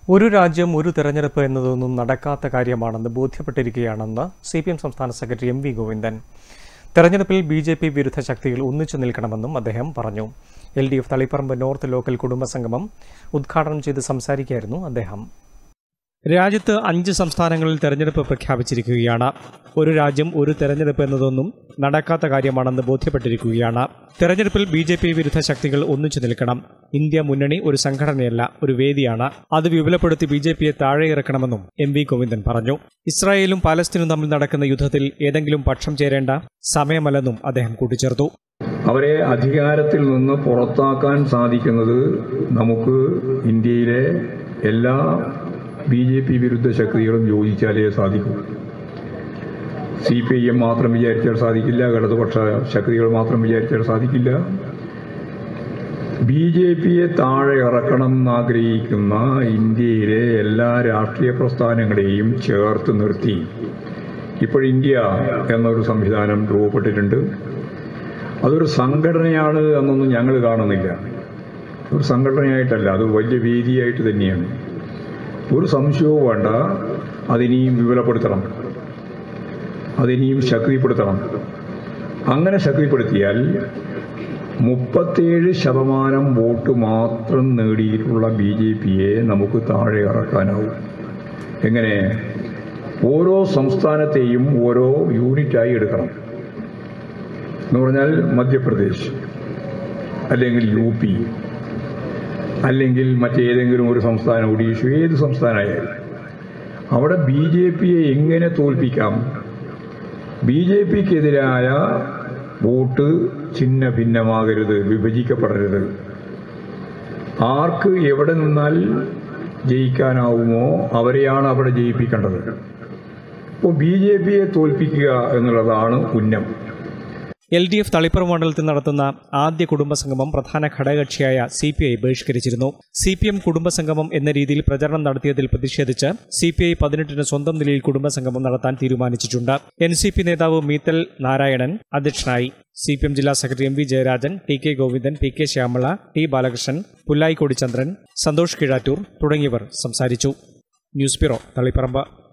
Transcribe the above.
ഒരു രാജ്യം ഒരു തെരഞ്ഞെടുപ്പ് എന്നതൊന്നും നടക്കാത്ത കാര്യമാണെന്ന് ബോധ്യപ്പെട്ടിരിക്കുകയാണെന്ന് സി പി എം സംസ്ഥാന സെക്രട്ടറി എം വി ഗോവിന്ദൻ തെരഞ്ഞെടുപ്പിൽ ബി ജെ പി വിരുദ്ധ ശക്തികൾ ഒന്നിച്ചു നിൽക്കണമെന്നും അദ്ദേഹം പറഞ്ഞു L D F Taliparamba north local കുടുംബ സംഗമം ഉദ്ഘാടനം ചെയ്ത് സംസാരിക്കുകയായിരുന്നു അദ്ദേഹം രാജ്യത്ത് അഞ്ച് സംസ്ഥാനങ്ങളിൽ തെരഞ്ഞെടുപ്പ് പ്രഖ്യാപിച്ചിരിക്കുകയാണ് ഒരു രാജ്യം ഒരു തെരഞ്ഞെടുപ്പ് എന്നതൊന്നും നടക്കാത്ത കാര്യമാണെന്ന് ബോധ്യപ്പെട്ടിരിക്കുകയാണ് തെരഞ്ഞെടുപ്പിൽ ബി ജെ പി വിരുദ്ധ ശക്തികൾ ഒന്നിച്ചു നിൽക്കണം ഇന്ത്യ മുന്നണി ഒരു സംഘടനയല്ല ഒരു വേദിയാണ് അത് വിപുലപ്പെടുത്തി ബി ജെ പിയെ താഴെ ഇറക്കണമെന്നും എം വി ഗോവിന്ദൻ പറഞ്ഞു ഇസ്രായേലും പാലസ്തീനും തമ്മിൽ നടക്കുന്ന യുദ്ധത്തിൽ ഏതെങ്കിലും പക്ഷം ചേരേണ്ട സമയമല്ലെന്നും അദ്ദേഹം കൂട്ടിച്ചേർത്തു അവരെ അധികാരത്തിൽ നിന്ന് പുറത്താക്കാൻ സാധിക്കുന്നത് നമുക്ക് ഇന്ത്യയിലെ എല്ലാ ബി ജെ പി വിരുദ്ധ ശക്തികളും യോജിച്ചാലേ സാധിക്കൂ സി പി ഐ എം മാത്രം വിചാരിച്ചാൽ സാധിക്കില്ല ഇടതുപക്ഷ ശക്തികൾ മാത്രം വിചാരിച്ചാൽ സാധിക്കില്ല ബി ജെ പിയെ താഴെ ഇറക്കണം എന്നാഗ്രഹിക്കുന്ന ഇന്ത്യയിലെ എല്ലാ രാഷ്ട്രീയ പ്രസ്ഥാനങ്ങളെയും ചേർത്ത് നിർത്തി ഇപ്പോൾ ഇന്ത്യ എന്നൊരു സംവിധാനം രൂപപ്പെട്ടിട്ടുണ്ട് അതൊരു സംഘടനയാണ് എന്നൊന്നും ഞങ്ങൾ കാണുന്നില്ല ഒരു സംഘടനയായിട്ടല്ല അത് വലിയ വേദിയായിട്ട് തന്നെയാണ് ഒരു സംശയവും വേണ്ട അതിനിയും വിപുലപ്പെടുത്തണം അതിനിയും ശക്തിപ്പെടുത്തണം അങ്ങനെ ശക്തിപ്പെടുത്തിയാൽ മുപ്പത്തേഴ് ശതമാനം വോട്ട് മാത്രം നേടിയിട്ടുള്ള ബി ജെ പിയെ നമുക്ക് താഴെ ഇറക്കാനാവും എങ്ങനെ ഓരോ സംസ്ഥാനത്തെയും ഓരോ യൂണിറ്റായി എടുക്കണം എന്ന് പറഞ്ഞാൽ മധ്യപ്രദേശ് അല്ലെങ്കിൽ യു പി അല്ലെങ്കിൽ മറ്റേതെങ്കിലും ഒരു സംസ്ഥാനം ഒഡീഷ ഏത് സംസ്ഥാനമായാലും അവിടെ ബി ജെ പിയെ എങ്ങനെ തോൽപ്പിക്കാം ബി ജെ പിക്കെതിരായ വോട്ട് ചിഹ്ന ഭിന്നമാകരുത് വിഭജിക്കപ്പെടരുത് ആർക്ക് എവിടെ നിന്നാൽ ജയിക്കാനാവുമോ അവരെയാണ് അവിടെ ജയിപ്പിക്കേണ്ടത് അപ്പോൾ ബി ജെ പിയെ തോൽപ്പിക്കുക എന്നുള്ളതാണ് ഉന്നം എൽ ഡി എഫ് തളിപ്പുറം മണ്ഡലത്തിൽ നടത്തുന്ന ആദ്യ കുടുംബസംഗമം പ്രധാന ഘടകകക്ഷിയായ സി പി ഐ ബഹിഷ്കരിച്ചിരുന്നു സി പി എം കുടുംബസംഗമം എന്ന രീതിയിൽ പ്രചരണം നടത്തിയതിൽ പ്രതിഷേധിച്ച് സി പി ഐ പതിനെട്ടിന് സ്വന്തം നിലയിൽ കുടുംബസംഗമം നടത്താൻ തീരുമാനിച്ചിട്ടുണ്ട് എൻ സി പി നേതാവ് മീത്തൽ നാരായണൻ അധ്യക്ഷനായി സി പി എം ജില്ലാ secretary M V Jayarajan T K Govindan P K Shyamala T Balakrishnan Pullaikodi Chandran Santhosh Kizhattur തുടങ്ങിയവർ സംസാരിച്ചു ന്യൂസ് ബ്യൂറോ തളിപ്പറമ്പ്